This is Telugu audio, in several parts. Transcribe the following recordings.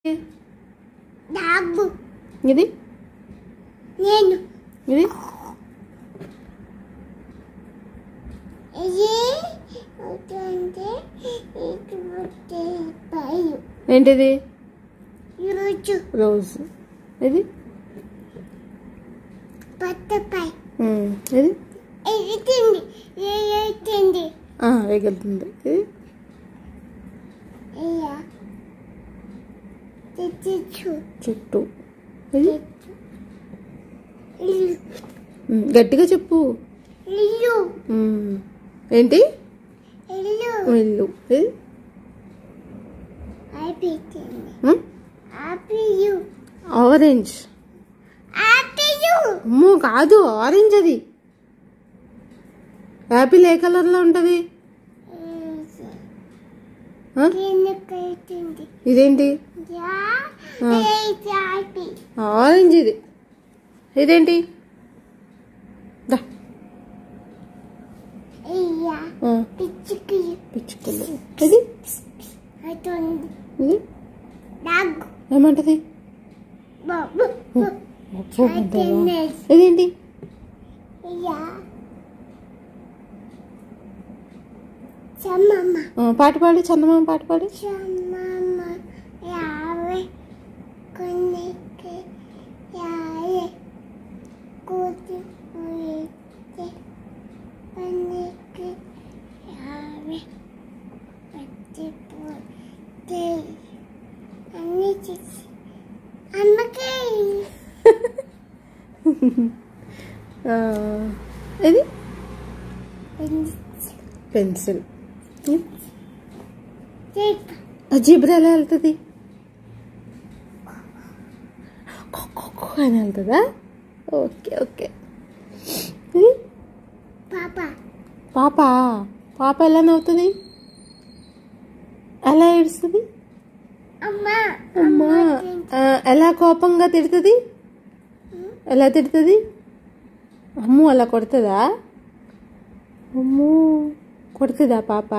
డాబు ఇది నేను ఇది ఇది అవుతుంటే ఇది వచ్చే పైరు ఏంటిది ఈరోజు రోజ్ ఇది పట్టపై ఉమ్, ఇది ఇది తిండి ఏ తిండి ఆ, వేగలుతుంది ఇది అయ్యా తెచ్చు చుట్టూ ఇది ఇల్లు ఉమ్, గట్టిగా చెప్పు ఇల్లు ఉమ్, ఏంటి ఇల్లు ఇల్లు ఇది అయిపోయింది ఉమ్, ఆపియు ఆరెంజ్ ఆపియు అమ్మో కాదు ఆరెంజ్ అది యాపిల్ ఏ కలర్లో ఉంటుంది ఆ? కిందకైతుంది ఇదేంటి యా ఆ. ఇది ఆపి ఆరెంజ్ ఇది ఇదేంటి దా. అయ్యా ఆ, పిచ్చికి పిచ్చుకలు ఇది అవుతుంది ఇది నాకు ఏమంటది బాబు అబ్బో, అంతేనా? Happiness. ఇదేంటి అయ్యా చమ్మమ్మ ఆ, పాట పాడి చందమామ పాట పాడి చమ్మమ్మ యావే కొన్నికి యాయే కూతి ఉయితే పనికి యావే పట్టిపోతే అన్ని చేసి అమ్మకి ఆ, ఇది పెంచి పెన్సిల్ చేప ఆ జిబ్రా ఎలా వెళ్తుంది అని వెళ్తుందా ఓకే ఓకే ఇది పాప పాప పాప ఎలా నవ్వుతుంది ఎలా ఏడుస్తుంది అమ్మ అమ్మా ఆ, ఎలా కోపంగా తిడుతుంది ఎలా తిడుతుంది అమ్ము అలా కొడుతుందా అమ్ము కొడుతుందా పాప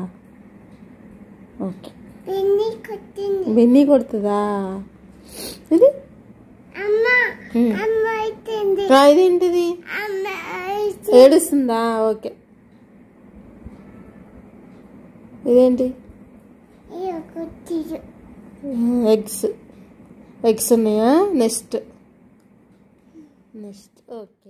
ఓకే పెన్ని కొట్టింది బెన్నీ కొడుతుందా ఇది అమ్మ ఉమ్. అమ్మ అయిపోయింది ఆ, ఇదేంటిది అమ్మ అయితే ఏడుస్తుందా ఓకే ఇదేంటి కొట్టిరు ఎగ్స్ ఎగ్స్ ఉన్నాయా నెక్స్ట్ నెక్స్ట్ ఓకే